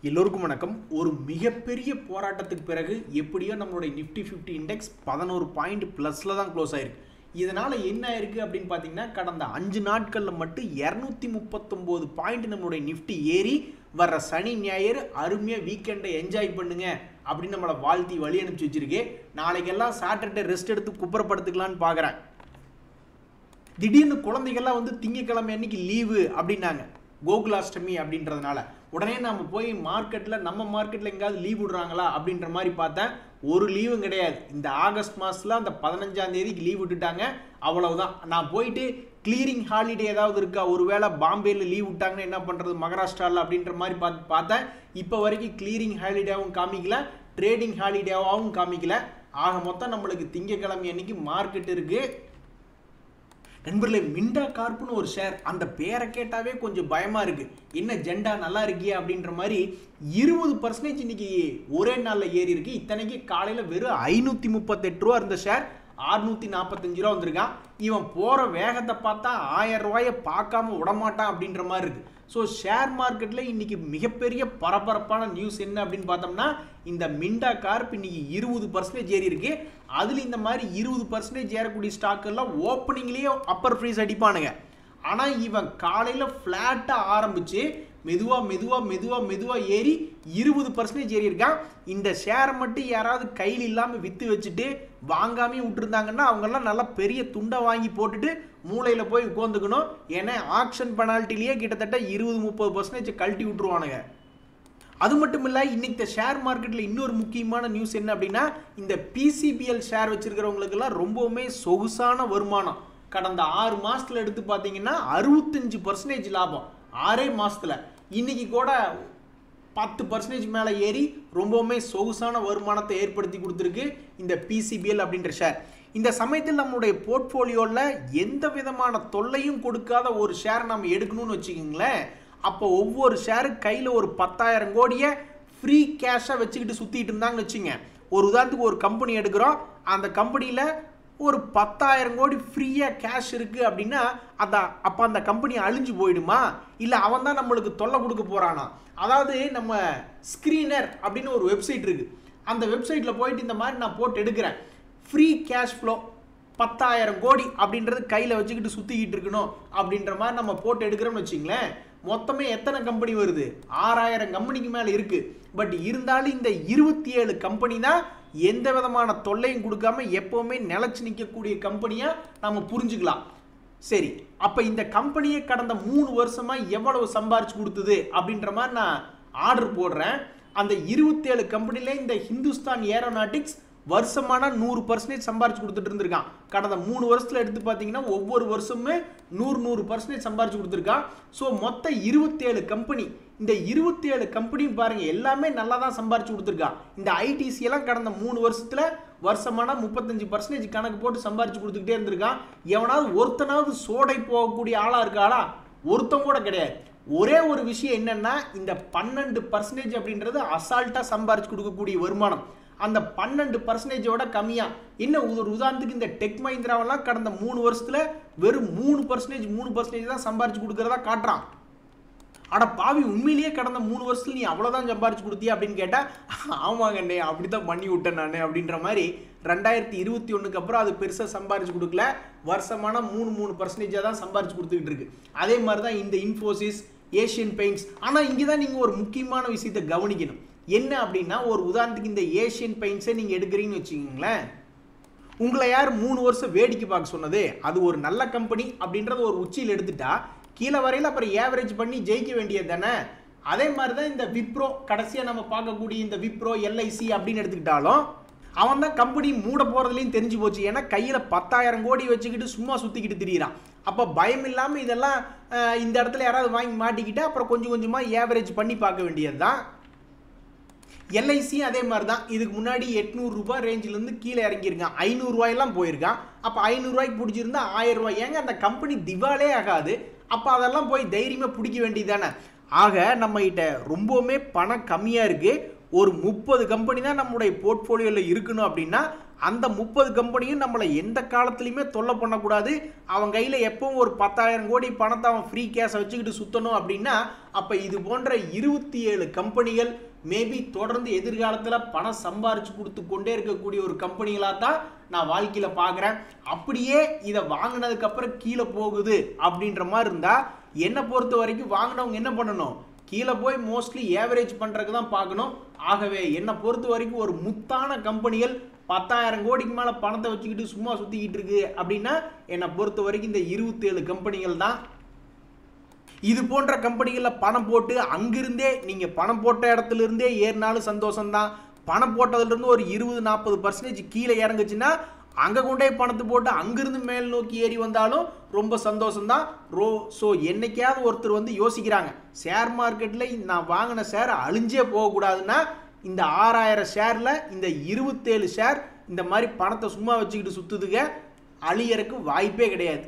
எல்லோருக்கும் வணக்கம் ஒரு மிகப்பெரிய போராட்டத்துக்கு பிறகு எப்படியோ நம்மளுடைய நிஃப்டி ஃபிஃப்டி இண்டெக்ஸ் பதினோரு பாயிண்ட் ப்ளஸில் தான் க்ளோஸ் ஆயிருக்கு இதனால் என்ன ஆயிருக்கு அப்படின்னு பார்த்தீங்கன்னா கடந்த அஞ்சு நாட்களில் மட்டும் இரநூத்தி முப்பத்தொம்போது பாயிண்ட் நம்மளுடைய நிஃப்டி ஏறி வர்ற சனி ஞாயிறு அருமையாக வீக்கெண்டை என்ஜாய் பண்ணுங்க அப்படின்னு நம்மளை வாழ்த்தி வழி அனுப்பிச்சு வச்சிருக்கு நாளைக்கெல்லாம் சாட்டர்டே ரெஸ்ட் எடுத்து குப்புறப்படுத்துக்கலான்னு பார்க்குறேன் திடீர்னு குழந்தைகள்லாம் வந்து திங்கக்கிழமை அன்னைக்கு லீவு அப்படின்னாங்க கோகுலாஷ்டமி அப்படின்றதுனால உடனே நம்ம போய் மார்க்கெட்டில் நம்ம மார்க்கெட்டில் எங்கேயாவது லீவ் விடுறாங்களா அப்படின்ற மாதிரி பார்த்தேன் ஒரு லீவும் கிடையாது இந்த ஆகஸ்ட் மாதத்தில் அந்த பதினஞ்சாம் தேதிக்கு லீவ் விட்டுட்டாங்க அவ்வளவுதான் நான் போயிட்டு கிளியரிங் ஹாலிடே ஏதாவது இருக்கா ஒருவேளை பாம்பேயில் லீவ் விட்டாங்கன்னா என்ன பண்ணுறது மகாராஷ்டிராவில் அப்படின்ற மாதிரி பார்த்து பார்த்தேன் இப்போ வரைக்கும் கிளியரிங் ஹாலிடேவும் காமிக்கல ட்ரேடிங் ஹாலிடேவாகவும் காமிக்கல ஆக மொத்தம் நம்மளுக்கு திங்கக்கிழமை அன்னைக்கு மார்க்கெட் இருக்குது நண்பர்களே மிண்டா கார்ப்னு ஒரு ஷேர் அந்த பேரை கேட்டாவே கொஞ்சம் பயமா இருக்கு என்ன ஜெண்டா நல்லா இருக்கியா அப்படின்ற மாதிரி இருபது பர்சன்டேஜ் இன்னைக்கு ஒரே நாளில் ஏறி இருக்கு இத்தனைக்கு காலையில் வெறும் ஐநூற்றி முப்பத்தெட்டு ரூபா இருந்த ஷேர் அறுநூத்தி நாற்பத்தஞ்சு ரூபா வந்திருக்கான் இவன் போகிற வேகத்தை பார்த்தா ஆயிரம் ரூபாயை பார்க்காம விடமாட்டான் அப்படின்ற மாதிரி இருக்கு ஸோ ஷேர் மார்க்கெட்டில் இன்னைக்கு மிகப்பெரிய பரபரப்பான நியூஸ் என்ன அப்படின்னு பார்த்தோம்னா இந்த மிண்டா கார்ப் இன்னைக்கு இருபது பர்சன்டேஜ் ஏறி இருக்கு அதில் இந்த மாதிரி இருபது பர்சன்டேஜ் ஏறக்கூடிய ஸ்டாக் எல்லாம் ஓப்பனிங்லேயே அப்பர் ஃப்ரீஸ் அடிப்பானுங்க ஆனால் இவன் காலையில் ஃப்ளாட்டாக ஆரம்பித்து மெதுவாக மெதுவாக மெதுவாக மெதுவாக ஏறி இருபது பர்சன்டேஜ் ஏறி இருக்கான் இந்த ஷேரை மட்டும் யாராவது கையில் இல்லாமல் விற்று வச்சுட்டு வாங்காமே விட்டுருந்தாங்கன்னா அவங்கெல்லாம் நல்லா பெரிய துண்டை வாங்கி போட்டுட்டு மூளையில் போய் உட்காந்துக்கணும் ஏன்னா ஆக்ஷன் பெனால்ட்டிலேயே கிட்டத்தட்ட இருபது முப்பது பர்சன்டேஜ் கழட்டி விட்டுருவானுங்க அது மட்டும் இல்லை இன்னைக்கு இந்த ஷேர் மார்க்கெட்டில் இன்னொரு முக்கியமான நியூஸ் என்ன அப்படின்னா இந்த பிசிபிஎல் ஷேர் வச்சிருக்கிறவங்களுக்கெல்லாம் ரொம்பவுமே சொகுசான வருமானம் கடந்த ஆறு மாசத்துல எடுத்து பார்த்தீங்கன்னா அறுபத்தஞ்சு பர்சன்டேஜ் லாபம் ஆறே மாசத்துல இன்னைக்கு கூட பத்து பர்சன்டேஜ் மேலே ஏறி ரொம்பவுமே சொகுசான வருமானத்தை ஏற்படுத்தி கொடுத்துருக்கு இந்த பிசிபிஎல் அப்படின்ற ஷேர் இந்த சமயத்தில் நம்மளுடைய போர்ட்ஃபோலியோவில் எந்த விதமான தொல்லையும் கொடுக்காத ஒரு ஷேர் நம்ம எடுக்கணும்னு வச்சுக்கோங்களேன் அப்போ ஒவ்வொரு ஷேரு கையில் ஒரு பத்தாயிரம் கோடியை ஃப்ரீ கேஷாக வச்சுக்கிட்டு சுற்றிட்டு இருந்தாங்கன்னு வச்சுங்க ஒரு உதாரணத்துக்கு ஒரு கம்பெனி எடுக்கிறோம் அந்த கம்பெனியில் ஒரு பத்தாயிரம் கோடி ஃப்ரீயாக கேஷ் இருக்குது அப்படின்னா அந்த அப்போ அந்த கம்பெனி அழிஞ்சு போயிடுமா இல்லை அவன் தான் நம்மளுக்கு தொல்லை கொடுக்க போகிறானா அதாவது நம்ம ஸ்க்ரீனர் அப்படின்னு ஒரு வெப்சைட் இருக்குது அந்த வெப்சைட்டில் போயிட்டு இந்த மாதிரி நான் போட்டு எடுக்கிறேன் ஃப்ரீ கேஷ் ஃப்ளோ பத்தாயிரம் கோடி அப்படின்றது கையில் வச்சுக்கிட்டு சுற்றிக்கிட்டு இருக்கணும் அப்படின்ற மாதிரி நம்ம போட்டு எடுக்கிறோம்னு வச்சிங்களேன் மொத்தமே எத்தனை கம்பெனி வருது ஆறாயிரம் கம்பெனிக்கு மேலே இருக்குது பட் இருந்தாலும் இந்த இருபத்தி ஏழு கம்பெனி தான் எந்த விதமான தொல்லையும் கொடுக்காம எப்போவுமே நிலச்சி நிற்கக்கூடிய கம்பெனியாக நம்ம புரிஞ்சுக்கலாம் சரி அப்போ இந்த கம்பெனியை கடந்த மூணு வருஷமாக எவ்வளவு சம்பாரிச்சு கொடுத்தது அப்படின்ற மாதிரி நான் ஆர்டர் போடுறேன் அந்த இருபத்தேழு கம்பெனியில் இந்த ஹிந்துஸ்தான் ஏரோநாட்டிக்ஸ் வருஷமான நூறு பர்சன்டேஜ் சம்பாரிச்சு கொடுத்துட்டு இருந்திருக்கான் கடந்த மூணு வருஷத்தில் எடுத்து பார்த்தீங்கன்னா ஒவ்வொரு வருஷமுமே நூறு நூறு பர்சன்டேஜ் சம்பாரிச்சு கொடுத்துருக்கான் ஸோ மொத்தம் இருபத்தேழு கம்பெனி இந்த இருபத்தேழு கம்பெனியும் பாருங்க எல்லாமே நல்லா தான் சம்பாரிச்சு கொடுத்துருக்கான் இந்த ஐடிசி எல்லாம் கடந்த மூணு வருஷத்தில் வருஷமான முப்பத்தஞ்சு பர்சன்டேஜ் கணக்கு போட்டு சம்பாரிச்சு கொடுத்துக்கிட்டே இருந்திருக்கான் எவனாவது ஒருத்தனாவது சோடை போகக்கூடிய ஆளாக இருக்காளா ஒருத்தன் கூட கிடையாது ஒரே ஒரு விஷயம் என்னன்னா இந்த பன்னெண்டு பர்சன்டேஜ் அப்படின்றது அசால்ட்டாக சம்பாரிச்சு கொடுக்கக்கூடிய வருமானம் அந்த பன்னெண்டு பர்சன்டேஜோட கம்மியா இன்னும் ஒரு உதாரணத்துக்கு இந்த டெக் மஹிந்திராவெல்லாம் கடந்த மூணு வருஷத்துல வெறும் மூணு பர்சன்டேஜ் மூணு பர்சன்டேஜ் தான் சம்பாரிச்சு கொடுக்கறதா காட்டுறான் அட பாவி உண்மையிலேயே கடந்த மூணு வருஷத்துல நீ அவ்வளோதான் சம்பாரிச்சு கொடுத்தியா அப்படின்னு கேட்டால் ஆமாங்கண்ணே அப்படி தான் பண்ணி விட்டேன் நான் அப்படின்ற மாதிரி ரெண்டாயிரத்தி இருபத்தி ஒன்றுக்கு அப்புறம் அது பெருசாக சம்பாரிச்சு கொடுக்கல வருஷமான மூணு மூணு பர்சன்டேஜாக தான் சம்பாரிச்சு கொடுத்துக்கிட்டு இருக்கு அதே மாதிரி தான் இந்த இன்ஃபோசிஸ் ஏஷியன் பெயிண்ட்ஸ் ஆனால் இங்கே தான் நீங்கள் ஒரு முக்கியமான விஷயத்தை கவனிக்கணும் என்ன அப்படின்னா ஒரு உதாரணத்துக்கு இந்த ஏஷியன் பெயிண்ட்ஸை நீங்கள் எடுக்கிறீங்கன்னு வச்சுக்கோங்களேன் உங்களை யார் மூணு வருஷம் வேடிக்கை பார்க்க சொன்னது அது ஒரு நல்ல கம்பெனி அப்படின்றத ஒரு உச்சியில் எடுத்துட்டா கீழே வரையில் அப்புறம் ஏவரேஜ் பண்ணி ஜெயிக்க வேண்டியது தானே அதே மாதிரி தான் இந்த விப்ரோ கடைசியாக நம்ம பார்க்கக்கூடிய இந்த விப்ரோ எல்ஐசி அப்படின்னு எடுத்துக்கிட்டாலும் அவன் தான் கம்பெனி மூட போகிறதுலையும் தெரிஞ்சு போச்சு ஏன்னா கையில் பத்தாயிரம் கோடி வச்சுக்கிட்டு சும்மா சுற்றிக்கிட்டு திரியிறான் அப்போ பயம் இல்லாமல் இதெல்லாம் அஹ், இந்த இடத்துல யாராவது வாங்கி மாட்டிக்கிட்டு அப்புறம் கொஞ்சம் கொஞ்சமாக ஏவரேஜ் பண்ணி பார்க்க வேண்டியது தான் எல்ஐசியும் அதே மாதிரி தான் இதுக்கு முன்னாடி எட்நூறுரூபா ரேஞ்சிலேருந்து கீழே இறங்கியிருக்கான் ஐநூறுரூவாயெல்லாம் போயிருக்கான் அப்போ ஐநூறுரூவாய்க்கு பிடிச்சிருந்தா ஆயிரம் ரூபாய் ஏங்க அந்த கம்பெனி திவாலே ஆகாது அப்போ அதெல்லாம் போய் தைரியமாக பிடிக்க வேண்டியது தானே ஆக நம்மகிட்ட ரொம்பவுமே பணம் கம்மியாக இருக்குது ஒரு முப்பது கம்பெனி தான் நம்மளுடைய போர்ட்ஃபோலியோவில் இருக்கணும் அப்படின்னா அந்த முப்பது கம்பெனியும் நம்மளை எந்த காலத்துலையுமே தொல்லை பண்ணக்கூடாது அவன் கையில் எப்பவும் ஒரு பத்தாயிரம் கோடி பணத்தை அவன் ஃப்ரீ கேஷை வச்சுக்கிட்டு சுற்றணும் அப்படின்னா அப்போ இது போன்ற இருபத்தி ஏழு கம்பெனிகள் மேபி தொடர்ந்து எதிர்காலத்தில் பணம் சம்பாரிச்சு கொடுத்து கொண்டே இருக்கக்கூடிய ஒரு கம்பெனிகளாக தான் நான் வாழ்க்கையில் பார்க்குறேன் அப்படியே இதை வாங்கினதுக்கப்புறம் கீழே போகுது அப்படின்ற மாதிரி இருந்தால் என்னை பொறுத்த வரைக்கும் வாங்கினவங்க என்ன பண்ணணும் கீழே போய் மோஸ்ட்லி ஏவரேஜ் பண்ணுறதுக்கு தான் பார்க்கணும் ஆகவே என்னை பொறுத்த வரைக்கும் ஒரு முத்தான கம்பெனிகள் பத்தாயிரம் கோடிக்கு மேலே பணத்தை வச்சுக்கிட்டு சும்மா சுற்றிக்கிட்டு இருக்கு அப்படின்னா என்னை பொறுத்த வரைக்கும் இந்த இருபத்தேழு கம்பெனிகள் தான் இது போன்ற கம்பெனிகளில் பணம் போட்டு அங்கிருந்தே நீங்கள் பணம் போட்ட இடத்துல இருந்தே ஏறினாலும் சந்தோஷம்தான் பணம் போட்டதுலேருந்து ஒரு இருபது நாற்பது பர்சன்டேஜ் கீழே இறங்குச்சுன்னா அங்கே கொண்டே பணத்தை போட்டு அங்கிருந்து மேல் நோக்கி ஏறி வந்தாலும் ரொம்ப சந்தோஷம்தான் ரோ ஸோ என்னைக்காவது ஒருத்தர் வந்து யோசிக்கிறாங்க ஷேர் மார்க்கெட்டில் நான் வாங்கின ஷேர் அழிஞ்சே போகக்கூடாதுன்னா இந்த ஆறாயிரம் ஷேரில் இந்த இருபத்தேழு ஷேர் இந்த மாதிரி பணத்தை சும்மா வச்சுக்கிட்டு சுற்றுதுங்க அழியறக்கு வாய்ப்பே கிடையாது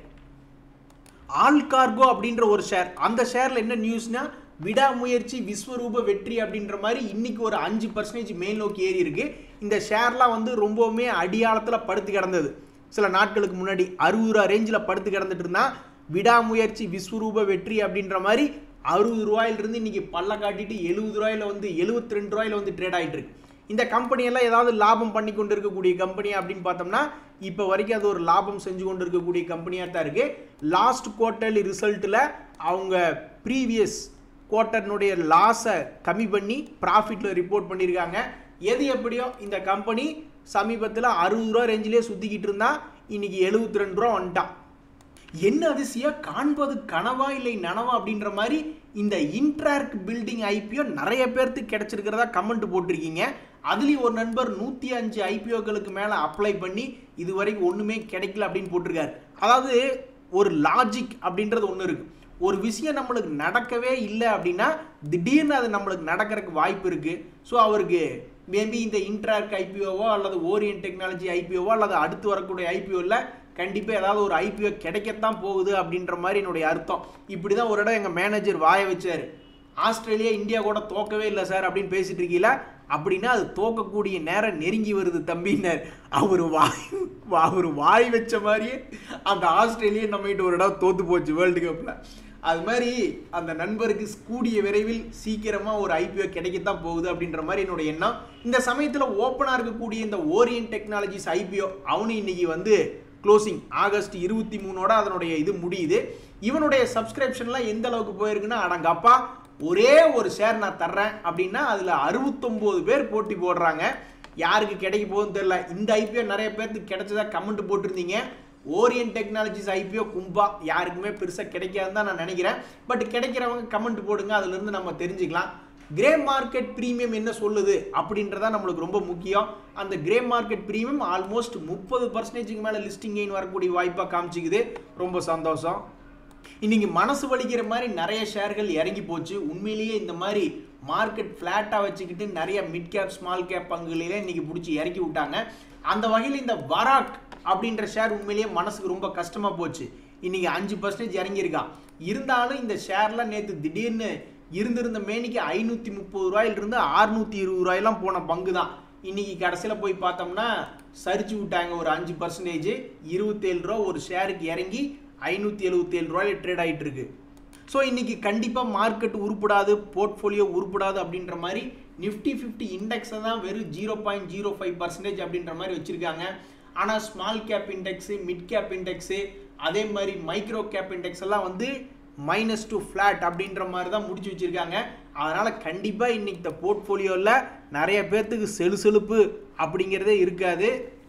ஆல் கார்கோ அப்படின்ற ஒரு ஷேர் அந்த ஷேரில் என்ன நியூஸ்னா விடாமுயற்சி விஸ்வரூப வெற்றி அப்படின்ற மாதிரி இன்னைக்கு ஒரு அஞ்சு பர்சன்டேஜ் மேல் நோக்கி ஏறி இருக்கு இந்த ஷேர்லாம் வந்து ரொம்பவுமே அடியாளத்தில் படுத்து கிடந்தது சில நாட்களுக்கு முன்னாடி அறுபது ரூபா ரேஞ்சில் படுத்து கிடந்துட்டு இருந்தா விடாமுயற்சி விஸ்வரூப வெற்றி அப்படின்ற மாதிரி அறுபது ரூபாயிலிருந்து இன்னைக்கு பல்ல காட்டிட்டு எழுபது ரூபாயில வந்து எழுபத்தி ரெண்டு ரூபாயில வந்து ட்ரேட் ஆகிட்டு இருக்கு இந்த கம்பெனியெல்லாம் ஏதாவது லாபம் பண்ணி கொண்டு இருக்கக்கூடிய கம்பெனி அப்படின்னு பார்த்தோம்னா இப்போ வரைக்கும் அது ஒரு லாபம் செஞ்சு கொண்டு இருக்கக்கூடிய கம்பெனியாக தான் இருக்குது லாஸ்ட் குவார்ட்டர்லி ரிசல்ட்டில் அவங்க ப்ரீவியஸ் குவார்ட்டர்னுடைய லாஸை கம்மி பண்ணி ப்ராஃபிட்டில் ரிப்போர்ட் பண்ணியிருக்காங்க எது எப்படியோ இந்த கம்பெனி சமீபத்தில் அறுபது ரூபா ரேஞ்சிலே சுற்றிக்கிட்டு இருந்தா இன்னைக்கு எழுபத்தி ரெண்டு ரூபா வந்துட்டான் என்ன அதிசயம் காண்பது கனவா இல்லை நனவா அப்படின்ற மாதிரி இந்த இன்ட்ராக்ட் பில்டிங் ஐபிஓ நிறைய பேர்த்துக்கு கிடைச்சிருக்கிறதா கமெண்ட் போட்டிருக்கீங்க அதுலேயும் ஒரு நண்பர் நூற்றி அஞ்சு ஐபிஓக்களுக்கு மேலே அப்ளை பண்ணி இது வரைக்கும் ஒன்றுமே கிடைக்கல அப்படின்னு போட்டிருக்காரு அதாவது ஒரு லாஜிக் அப்படின்றது ஒன்று இருக்குது ஒரு விஷயம் நம்மளுக்கு நடக்கவே இல்லை அப்படின்னா திடீர்னு அது நம்மளுக்கு நடக்கிறதுக்கு வாய்ப்பு இருக்குது ஸோ அவருக்கு மேபி இந்த இன்ட்ராக் ஐபிஓவோ அல்லது ஓரியன் டெக்னாலஜி ஐபிஓவோ அல்லது அடுத்து வரக்கூடிய ஐபிஓவில் கண்டிப்பாக ஏதாவது ஒரு ஐபிஓ கிடைக்கத்தான் போகுது அப்படின்ற மாதிரி என்னுடைய அர்த்தம் இப்படி தான் ஒரு இடம் எங்கள் மேனேஜர் வாய வச்சார் ஆஸ்திரேலியா இந்தியா கூட தோக்கவே இல்லை சார் அப்படின்னு பேசிட்டு இருக்கீங்களா அப்படின்னா அது தோக்கக்கூடிய நேரம் நெருங்கி வருது தம்பினர் அவர் வாய் அவர் வாய் வச்ச மாதிரியே அந்த ஆஸ்திரேலியா நம்மகிட்ட ஒரு இடம் தோத்து போச்சு வேர்ல்டு கப்பில் அது மாதிரி அந்த நண்பருக்கு கூடிய விரைவில் சீக்கிரமாக ஒரு ஐபிஓ கிடைக்கத்தான் போகுது அப்படின்ற மாதிரி என்னோட எண்ணம் இந்த சமயத்தில் ஓப்பனாக இருக்கக்கூடிய இந்த ஓரியன் டெக்னாலஜிஸ் ஐபிஓ அவனு இன்னைக்கு வந்து க்ளோசிங் ஆகஸ்ட் இருபத்தி மூணோட அதனுடைய இது முடியுது இவனுடைய சப்ஸ்கிரிப்ஷன்லாம் எந்த அளவுக்கு போயிருக்குன்னா அடங்கப்பா ஒரே ஒரு ஷேர் நான் தர்றேன் அப்படின்னா அதில் அறுபத்தொம்போது பேர் போட்டி போடுறாங்க யாருக்கு கிடைக்க போகுதுன்னு தெரியல இந்த ஐபிஓ நிறைய பேருக்கு கிடைச்சதா கமெண்ட் போட்டிருந்தீங்க ஓரியன் டெக்னாலஜிஸ் ஐபிஓ கும்பா யாருக்குமே பெருசாக கிடைக்காதுன்னு தான் நான் நினைக்கிறேன் பட் கிடைக்கிறவங்க கமெண்ட் போடுங்க அதுலேருந்து நம்ம தெரிஞ்சுக்கலாம் கிரே மார்க்கெட் ப்ரீமியம் என்ன சொல்லுது அப்படின்றதா நம்மளுக்கு ரொம்ப முக்கியம் அந்த கிரே மார்க்கெட் ப்ரீமியம் ஆல்மோஸ்ட் முப்பது பர்சன்டேஜுக்கு மேலே லிஸ்டிங் கெயின் வரக்கூடிய வாய்ப்பாக காமிச்சிக்குது ரொம்ப சந்தோஷம் இன்னைக்கு மனசு வலிக்கிற மாதிரி நிறைய ஷேர்கள் இறங்கி போச்சு உண்மையிலேயே இந்த மாதிரி மார்க்கெட் ஃப்ளாட்டாக வச்சுக்கிட்டு நிறைய மிட் கேப் ஸ்மால் கேப் பங்குகளிலே இன்னைக்கு பிடிச்சி இறக்கி விட்டாங்க அந்த வகையில் இந்த வராக் அப்படின்ற ஷேர் உண்மையிலேயே மனசுக்கு ரொம்ப கஷ்டமாக போச்சு இன்னைக்கு அஞ்சு பர்சன்டேஜ் இறங்கியிருக்கான் இருந்தாலும் இந்த ஷேர்லாம் நேற்று திடீர்னு இருந்திருந்த மேனிக்கு ஐநூற்றி முப்பது ரூபாயிலிருந்து அறுநூற்றி இருபது ரூபாயெல்லாம் போன பங்கு தான் இன்னைக்கு கடைசியில் போய் பார்த்தோம்னா சரிச்சு விட்டாங்க ஒரு அஞ்சு பர்சன்டேஜ் இருபத்தேழு ரூபா ஒரு ஷேருக்கு இறங்கி ஐநூற்றி எழுபத்தேழு ரூபாயில் ட்ரேட் ஆகிட்டு இருக்கு ஸோ இன்னைக்கு கண்டிப்பாக மார்க்கெட் உருப்படாது போர்ட்ஃபோலியோ உருப்படாது அப்படின்ற மாதிரி நிஃப்டி ஃபிஃப்டி இண்டெக்ஸை தான் வெறும் zero point zero five percentage அப்படின்ற மாதிரி வச்சுருக்காங்க ஆனால் ஸ்மால் கேப் இண்டெக்ஸு மிட் கேப் இண்டெக்ஸு அதே மாதிரி மைக்ரோ கேப் இண்டெக்ஸ் எல்லாம் வந்து மைனஸ் டு ஃப்ளாட் அப்படின்ற மாதிரி தான் முடிச்சு வச்சுருக்காங்க அதனால் கண்டிப்பாக இன்னைக்கு இந்த போர்ட்ஃபோலியோவில் நிறைய பேர்த்துக்கு செலு செலுப்பு அப்படிங்கிறதே இருக்காது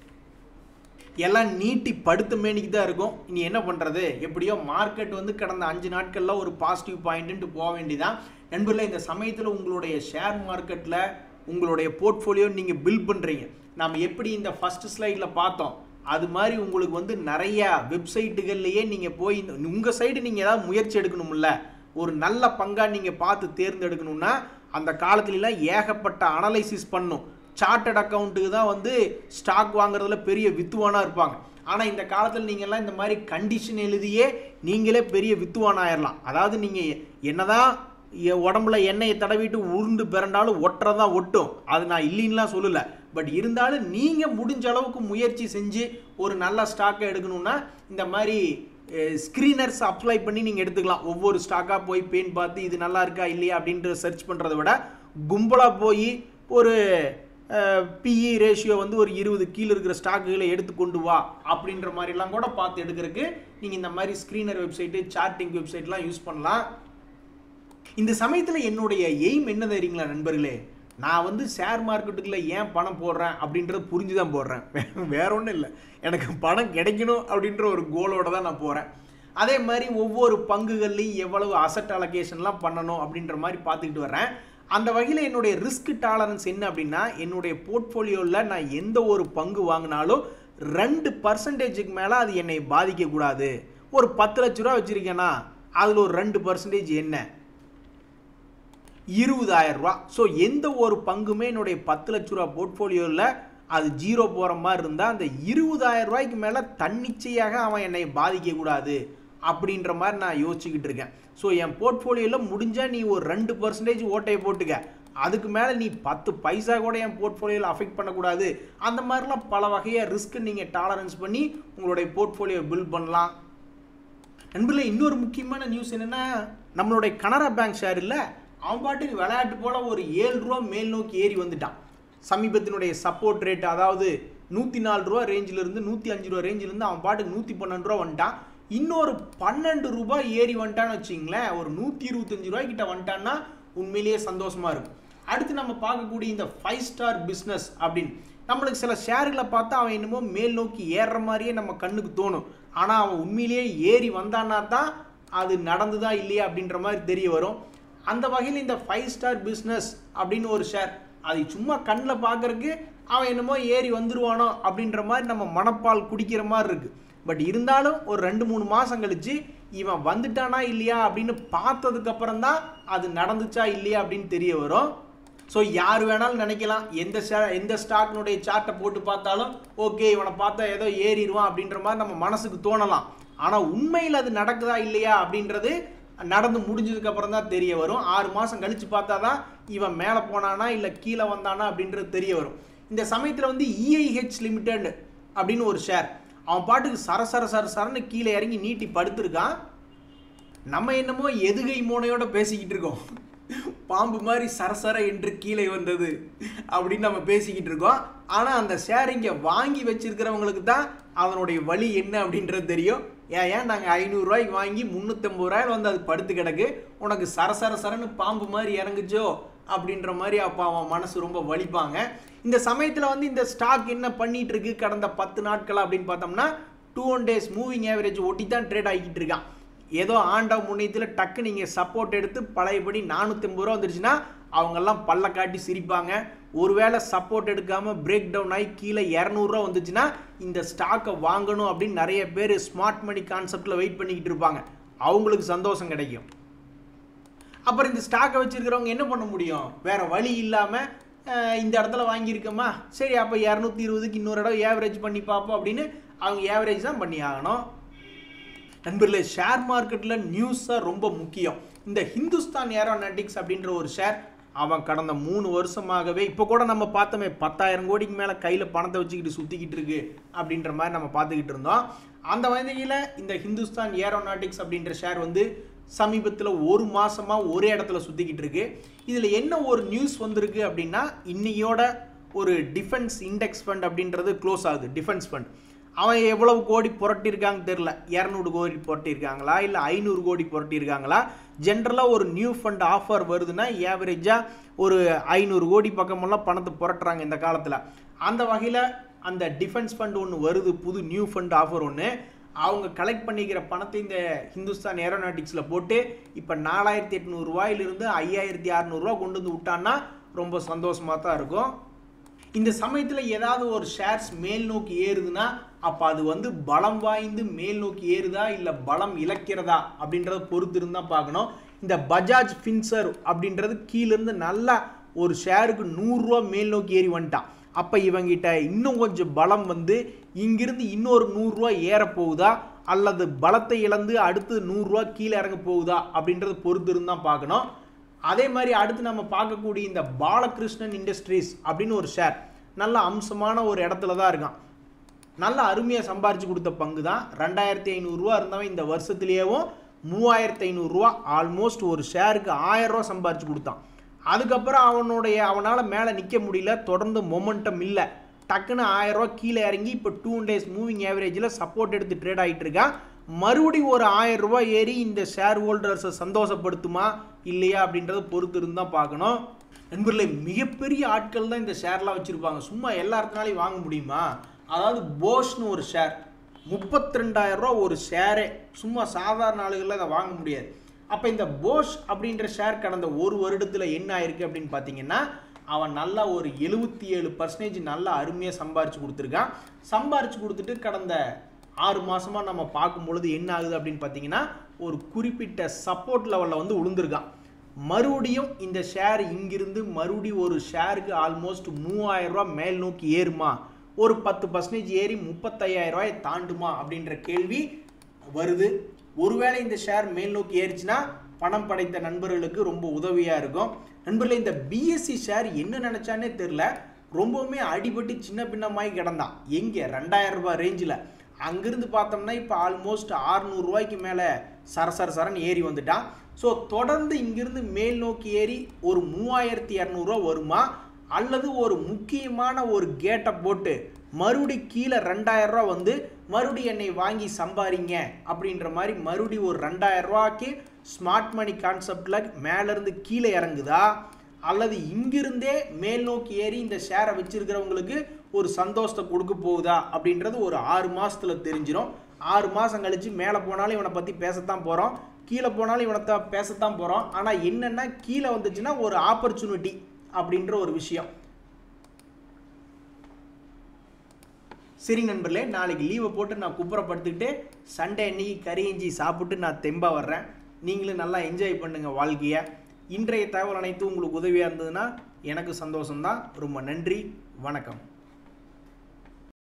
எல்லாம் நீட்டி படுத்த மேனிக்கு தான் இருக்கும் இனி என்ன பண்ணுறது எப்படியோ மார்க்கெட் வந்து கடந்த அஞ்சு நாட்களில் ஒரு பாசிட்டிவ் பாயிண்ட்டு போக வேண்டியதான் நண்பர்களே இந்த சமயத்தில் உங்களுடைய ஷேர் மார்க்கெட்டில் உங்களுடைய போர்ட்ஃபோலியோ நீங்கள் பில்ட் பண்ணுறீங்க நாம் எப்படி இந்த ஃபஸ்ட் ஸ்லைடில் பார்த்தோம் அது மாதிரி உங்களுக்கு வந்து நிறைய வெப்சைட்டுகள்லையே நீங்கள் போய் இந்த உங்கள் சைடு நீங்கள் ஏதாவது முயற்சி எடுக்கணும்ல ஒரு நல்ல பங்காக நீங்கள் பார்த்து தேர்ந்தெடுக்கணும்னா அந்த காலத்துலலாம் ஏகப்பட்ட அனலைசிஸ் பண்ணும் சார்ட்டட் அக்கௌண்ட்டுக்கு தான் வந்து ஸ்டாக் வாங்குறதுல பெரிய வித்துவானாக இருப்பாங்க ஆனால் இந்த காலத்தில் நீங்கள்லாம் இந்த மாதிரி கண்டிஷன் எழுதியே நீங்களே பெரிய வித்துவான் ஆயிடலாம் அதாவது நீங்கள் என்னதான் எ- உடம்புல எண்ணெயை தடவிட்டு உருண்டு பிறண்டாலும் ஒட்டுறதான் ஒட்டும் அது நான் இல்லைன்னுலாம் சொல்லல பட் இருந்தாலும் நீங்கள் முடிஞ்ச அளவுக்கு முயற்சி செஞ்சு ஒரு நல்ல ஸ்டாக்கை எடுக்கணும்னா இந்த மாதிரி ஸ்க்ரீனர்ஸ் அப்ளை பண்ணி நீங்கள் எடுத்துக்கலாம் ஒவ்வொரு ஸ்டாக்காக போய் பேன் பார்த்து இது நல்லா இருக்கா இல்லையா அப்படின்ற சர்ச் பண்ணுறத விட கும்பலாக போய் ஒரு பிஇ ரேஷியோ வந்து ஒரு இருபது கீழே இருக்கிற ஸ்டாக்குகளை எடுத்து கொண்டு வா அப்படின்ற மாதிரிலாம் கூட பார்த்து எடுக்கிறதுக்கு நீங்கள் இந்த மாதிரி ஸ்க்ரீனர் வெப்சைட்டு சார்ட்டிங் வெப்சைட்லாம் யூஸ் பண்ணலாம் இந்த சமயத்தில் என்னுடைய எய்ம் என்ன தெரியுங்களா நண்பர்களே நான் வந்து ஷேர் மார்க்கெட்டுக்குள்ள ஏன் பணம் போடுறேன் அப்படின்றத புரிஞ்சு தான் போடுறேன் வே- வேற ஒன்றும் இல்லை எனக்கு பணம் கிடைக்கணும் அப்படின்ற ஒரு கோலோட தான் நான் போகிறேன் அதே மாதிரி ஒவ்வொரு பங்குகள்லையும் எவ்வளவு அசட் அலோகேஷன்லாம் பண்ணணும் அப்படின்ற மாதிரி பார்த்துக்கிட்டு வரேன் அந்த வகையில் என்னுடைய ரிஸ்க் டாலரன்ஸ் என்ன அப்படின்னா என்னுடைய போர்ட்ஃபோலியோவில் நான் எந்த ஒரு பங்கு வாங்கினாலும் ரெண்டு பர்சன்டேஜுக்கு மேலே அது என்னை பாதிக்கக்கூடாது ஒரு பத்து லட்ச ரூபா வச்சுருக்கேன்னா அதில் ஒரு ரெண்டு பர்சன்டேஜ் என்ன இருபதாயிரம் ரூபா ஸோ எந்த ஒரு பங்குமே என்னுடைய பத்து லட்ச ரூபா போர்ட்ஃபோலியோவில் அது ஜீரோ போகிற மாதிரி இருந்தால் அந்த இருபதாயிரம் ரூபாய்க்கு மேலே தன்னிச்சையாக அவன் என்னை பாதிக்கக்கூடாது அப்படின்ற மாதிரி நான் யோசிச்சுக்கிட்டு இருக்கேன் ஸோ என் போர்ட்ஃபோலியோவில் முடிஞ்சால் நீ ஒரு ரெண்டு பர்சன்டேஜ் ஓட்டையை போட்டுக்க அதுக்கு மேலே நீ பத்து பைசா கூட என் போர்ட்ஃபோலியோவில் அஃபெக்ட் பண்ணக்கூடாது அந்த மாதிரிலாம் பல வகையாக ரிஸ்க் நீங்கள் டாலரன்ஸ் பண்ணி உங்களுடைய போர்ட்ஃபோலியோ பில்ட் பண்ணலாம் நண்பர்களே இன்னொரு முக்கியமான நியூஸ் என்னன்னா நம்மளுடைய கனரா பேங்க் ஷேர் இல்லை அவன் பாட்டுக்கு விளையாட்டு போல ஒரு ஏழு ரூபா மேல் நோக்கி ஏறி வந்துட்டான் சமீபத்தினுடைய சப்போர்ட் ரேட் அதாவது நூற்றி நாலு ரூபா ரேஞ்சில் இருந்து நூற்றி அஞ்சு ரூபா ரேஞ்சில் இருந்து அவன் பாட்டுக்கு நூற்றி பன்னெண்டு ரூபா வந்துட்டான் இன்னொரு பன்னெண்டு ரூபாய் ஏறி வந்துட்டான்னு வச்சிங்களேன் ஒரு நூற்றி இருபத்தஞ்சு ரூபாய் கிட்ட வந்துட்டான்னா உண்மையிலேயே சந்தோஷமா இருக்கும் அடுத்து நம்ம பார்க்கக்கூடிய இந்த ஃபைவ் ஸ்டார் பிஸ்னஸ் அப்படின்னு நம்மளுக்கு சில ஷேர்களை பார்த்தா அவன் என்னமோ மேல் நோக்கி ஏறுற மாதிரியே நம்ம கண்ணுக்கு தோணும் ஆனால் அவன் உண்மையிலேயே ஏறி வந்தான்னா தான் அது நடந்துதா இல்லையா அப்படின்ற மாதிரி தெரிய வரும் அந்த வகையில் இந்த ஃபைவ் ஸ்டார் பிஸ்னஸ் அப்படின்னு ஒரு ஷேர் அதை சும்மா கண்ணில் பார்க்கறதுக்கு அவன் என்னமோ ஏறி வந்துருவானோ அப்படின்ற மாதிரி நம்ம மனப்பால் குடிக்கிற மாதிரி இருக்கு பட் இருந்தாலும் ஒரு ரெண்டு மூணு மாதம் கழிச்சு இவன் வந்துட்டானா இல்லையா அப்படின்னு பார்த்ததுக்கு அப்புறம் தான் அது நடந்துச்சா இல்லையா அப்படின்னு தெரிய வரும் ஸோ யார் வேணாலும் நினைக்கலாம் எந்த ஷே எந்த ஸ்டாக்னுடைய சார்ட்டை போட்டு பார்த்தாலும் ஓகே இவனை பார்த்தா ஏதோ ஏறிடுவான் அப்படின்ற மாதிரி நம்ம மனசுக்கு தோணலாம் ஆனால் உண்மையில் அது நடக்குதா இல்லையா அப்படின்றது நடந்து முடிஞ்சதுக்கு அப்புறம் தான் தெரிய வரும் ஆறு மாதம் கழிச்சு பார்த்தா தான் இவன் மேலே போனானா இல்லை கீழே வந்தானா அப்படின்றது தெரிய வரும் இந்த சமயத்தில் வந்து இஐஹெச் லிமிடெட் அப்படின்னு ஒரு ஷேர் அவன் பாட்டுக்கு சர சர சர சரன்னு கீழே இறங்கி நீட்டி படுத்திருக்கான் நம்ம என்னமோ எதுகை மோனையோட பேசிக்கிட்டு இருக்கோம் பாம்பு மாதிரி சரசர என்று கீழே வந்தது அப்படின்னு நம்ம பேசிக்கிட்டு இருக்கோம் ஆனால் அந்த ஷேர் இங்கே வாங்கி வச்சிருக்கிறவங்களுக்கு தான் அதனுடைய வழி என்ன அப்படின்றது தெரியும் ஏன் ஏன் நாங்கள் ஐநூறுரூவாய்க்கு வாங்கி முந்நூற்றம்பது ரூபாயில் வந்து அது படுத்து கிடக்கு உனக்கு சரசர சரன்னு பாம்பு மாதிரி இறங்குச்சோ அப்படின்ற மாதிரி அப்போ அவன் மனசு ரொம்ப வலிப்பாங்க இந்த சமயத்தில் வந்து இந்த ஸ்டாக் என்ன பண்ணிட்டு இருக்கு கடந்த பத்து நாட்கள் அப்படின்னு பார்த்தோம்னா two one days moving average ஒட்டி தான் ட்ரேட் ஆகிக்கிட்டு இருக்கான் ஏதோ ஆண்ட முன்னியத்தில் டக்கு நீங்கள் சப்போர்ட் எடுத்து பழையபடி நானூற்றி ஐம்பது ரூபா வந்துருச்சுன்னா அவங்கெல்லாம் பல்ல காட்டி சிரிப்பாங்க ஒருவேளை சப்போர்ட் எடுக்காமல் பிரேக் டவுன் ஆகி கீழே இரநூறுவா வந்துச்சுன்னா இந்த ஸ்டாக்கை வாங்கணும் அப்படின்னு நிறைய பேர் ஸ்மார்ட் மணி கான்செப்டில் வெயிட் பண்ணிக்கிட்டு இருப்பாங்க அவங்களுக்கு சந்தோஷம் கிடைக்கும் அப்புறம் இந்த ஸ்டாக்கை வச்சிருக்கிறவங்க என்ன பண்ண முடியும் வேற வழி இல்லாமல் இந்த இடத்துல வாங்கியிருக்கோமா சரி அப்போ இரநூத்தி இருபதுக்கு இன்னொரு இடம் ஏவரேஜ் பண்ணி பார்ப்போம் அப்படின்னு அவங்க ஏவரேஜ் தான் பண்ணி ஆகணும் நண்பர்களே ஷேர் மார்க்கெட்டில் நியூஸாக ரொம்ப முக்கியம் இந்த ஹிந்துஸ்தான் ஏரோநாட்டிக்ஸ் அப்படின்ற ஒரு ஷேர் அவன் கடந்த மூணு வருஷமாகவே இப்போ கூட நம்ம பார்த்தோமே பத்தாயிரம் கோடிக்கு மேலே கையில் பணத்தை வச்சுக்கிட்டு சுற்றிக்கிட்டு இருக்கு அப்படின்ற மாதிரி நம்ம பார்த்துக்கிட்டு இருந்தோம் அந்த வகையில் இந்த ஹிந்துஸ்தான் ஏரோநாட்டிக்ஸ் அப்படின்ற ஷேர் வந்து சமீபத்தில் ஒரு மாசமாக ஒரே இடத்துல சுற்றிக்கிட்டு இருக்கு இதில் என்ன ஒரு நியூஸ் வந்திருக்கு அப்படின்னா இன்னையோட ஒரு டிஃபென்ஸ் இண்டெக்ஸ் ஃபண்ட் அப்படின்றது க்ளோஸ் ஆகுது டிஃபென்ஸ் ஃபண்ட் அவன் எவ்வளவு கோடி புரட்டியிருக்காங்க தெரில இரநூறு கோடி புரட்டியிருக்காங்களா இல்லை ஐநூறு கோடி புரட்டியிருக்காங்களா ஜென்ரலாக ஒரு நியூ ஃபண்ட் ஆஃபர் வருதுன்னா ஏவரேஜாக ஒரு ஐநூறு கோடி பக்கமெல்லாம் பணத்தை புரட்டுறாங்க இந்த காலத்தில் அந்த வகையில் அந்த டிஃபென்ஸ் ஃபண்ட் ஒன்று வருது புது நியூ ஃபண்ட் ஆஃபர் ஒன்று அவங்க கலெக்ட் பண்ணிக்கிற பணத்தை இந்த ஹிந்துஸ்தான் ஏரோநாட்டிக்ஸில் போட்டு இப்போ நாலாயிரத்தி எட்நூறுரூவாயிலிருந்து ஐயாயிரத்தி அறநூறுவா கொண்டு வந்து விட்டான்னா ரொம்ப சந்தோஷமாக தான் இருக்கும் இந்த சமயத்தில் ஏதாவது ஒரு ஷேர்ஸ் மேல் நோக்கி ஏறுதுன்னா அப்போ அது வந்து பலம் வாய்ந்து மேல் நோக்கி ஏறுதா இல்லை பலம் இழக்கிறதா அப்படின்றத பொறுத்து இருந்தால் பார்க்கணும் இந்த பஜாஜ் ஃபின்சர் அப்படின்றது கீழேருந்து நல்லா ஒரு ஷேருக்கு நூறுரூவா மேல் நோக்கி ஏறி வந்துட்டான் அப்போ இவங்கிட்ட இன்னும் கொஞ்சம் பலம் வந்து இங்கிருந்து இன்னொரு நூறுரூவா ஏற போகுதா அல்லது பலத்தை இழந்து அடுத்து நூறுரூவா கீழே இறங்க போகுதா அப்படின்றத பொறுத்து இருந்தால் பார்க்கணும் அதே மாதிரி அடுத்து நம்ம பார்க்கக்கூடிய இந்த பாலகிருஷ்ணன் இண்டஸ்ட்ரீஸ் அப்படின்னு ஒரு ஷேர் நல்ல அம்சமான ஒரு இடத்துல தான் இருக்கான் நல்ல அருமையாக சம்பாரிச்சு கொடுத்த பங்கு தான் ரெண்டாயிரத்தி ஐநூறுரூவா இருந்தவன் இந்த வருஷத்துலேயேவும் மூவாயிரத்தி ஐநூறுரூவா ஆல்மோஸ்ட் ஒரு ஷேருக்கு ஆயிரரூவா சம்பாரிச்சு கொடுத்தான் அதுக்கப்புறம் அவனுடைய அவனால் மேலே நிற்க முடியல தொடர்ந்து மொமெண்டம் இல்லை டக்குன்னு ஆயிரரூவா கீழே இறங்கி இப்போ டூ டேஸ் மூவிங் ஆவரேஜில் சப்போர்ட் எடுத்து ட்ரேட் ஆகிட்டு இருக்கான் மறுபடி ஒரு ஆயிரம் ரூபாய் ஏறி இந்த ஷேர் ஹோல்டர்ஸை சந்தோஷப்படுத்துமா இல்லையா அப்படின்றத பொறுத்து இருந்து தான் பார்க்கணும் நண்பர்களே மிகப்பெரிய ஆட்கள் தான் இந்த ஷேர்லாம் வச்சுருப்பாங்க சும்மா எல்லா இடத்துனாலையும் வாங்க முடியுமா அதாவது போஷ்னு ஒரு ஷேர் முப்பத்தி ரெண்டாயிரம் ரூபா ஒரு ஷேரே சும்மா சாதாரண ஆளுகளில் அதை வாங்க முடியாது அப்போ இந்த போஷ் அப்படின்ற ஷேர் கடந்த ஒரு வருடத்தில் என்ன ஆயிருக்கு அப்படின்னு பார்த்தீங்கன்னா அவன் நல்லா ஒரு எழுபத்தி ஏழு பர்சன்டேஜ் நல்லா அருமையாக சம்பாரிச்சு கொடுத்துருக்கான் சம்பாரிச்சு கொடுத்துட்டு கடந்த ஆறு மாதமாக நம்ம பார்க்கும் பொழுது என்ன ஆகுது அப்படின்னு பார்த்தீங்கன்னா ஒரு குறிப்பிட்ட சப்போர்ட் லெவலில் வந்து விழுந்திருக்கான் மறுபடியும் இந்த ஷேர் இங்கிருந்து மறுபடியும் ஒரு ஷேருக்கு ஆல்மோஸ்ட் மூவாயிரம் ரூபாய் மேல் நோக்கி ஏறுமா ஒரு பத்து பர்சன்டேஜ் ஏறி முப்பத்தையாயிரம் ரூபாயை தாண்டுமா அப்படின்ற கேள்வி வருது ஒருவேளை இந்த ஷேர் மேல் நோக்கி ஏறிச்சுன்னா பணம் படைத்த நண்பர்களுக்கு ரொம்ப உதவியாக இருக்கும் நண்பர்களே இந்த பிஎஸ்சி ஷேர் என்ன நினச்சானே தெரில ரொம்பவுமே அடிபட்டு சின்ன பின்னமாகி கிடந்தான் எங்கே ரெண்டாயிரம் ரூபாய் ரேஞ்சில் அங்கிருந்து பார்த்தோம்னா இப்போ ஆல்மோஸ்ட் ரூபாய்க்கு மேலே சர சர சரன் ஏறி வந்துட்டான் ஸோ தொடர்ந்து இங்கிருந்து மேல் நோக்கி ஏறி ஒரு மூவாயிரத்தி இரநூறுவா வருமா அல்லது ஒரு முக்கியமான ஒரு கேட்டை போட்டு மறுபடி கீழே ரெண்டாயிரம் ரூபா வந்து மறுபடி என்னை வாங்கி சம்பாரிங்க அப்படின்ற மாதிரி மறுபடி ஒரு ரெண்டாயிரம் ரூபாய்க்கு ஸ்மார்ட் மணி கான்செப்டில் மேலேருந்து கீழே இறங்குதா அல்லது இங்கிருந்தே மேல் நோக்கி ஏறி இந்த ஷேரை வச்சிருக்கிறவங்களுக்கு ஒரு சந்தோஷத்தை கொடுக்க போகுதா அப்படின்றது ஒரு ஆறு மாசத்துல தெரிஞ்சிடும் ஆறு மாதம் கழிச்சு மேலே போனாலும் இவனை பற்றி பேசத்தான் போகிறோம் கீழே போனாலும் இவனை தான் பேசத்தான் போகிறோம் ஆனால் என்னென்னா கீழே வந்துச்சுன்னா ஒரு ஆப்பர்ச்சுனிட்டி அப்படின்ற ஒரு விஷயம் சரி நண்பர்களே நாளைக்கு லீவை போட்டு நான் குப்புறப்படுத்திக்கிட்டு சண்டே அன்னைக்கு கறி இஞ்சி சாப்பிட்டு நான் தெம்பா வர்றேன் நீங்களும் நல்லா என்ஜாய் பண்ணுங்க வாழ்க்கையை இன்றைய தகவல் அனைத்தும் உங்களுக்கு உதவியாக இருந்ததுன்னா எனக்கு சந்தோஷம்தான் ரொம்ப நன்றி வணக்கம்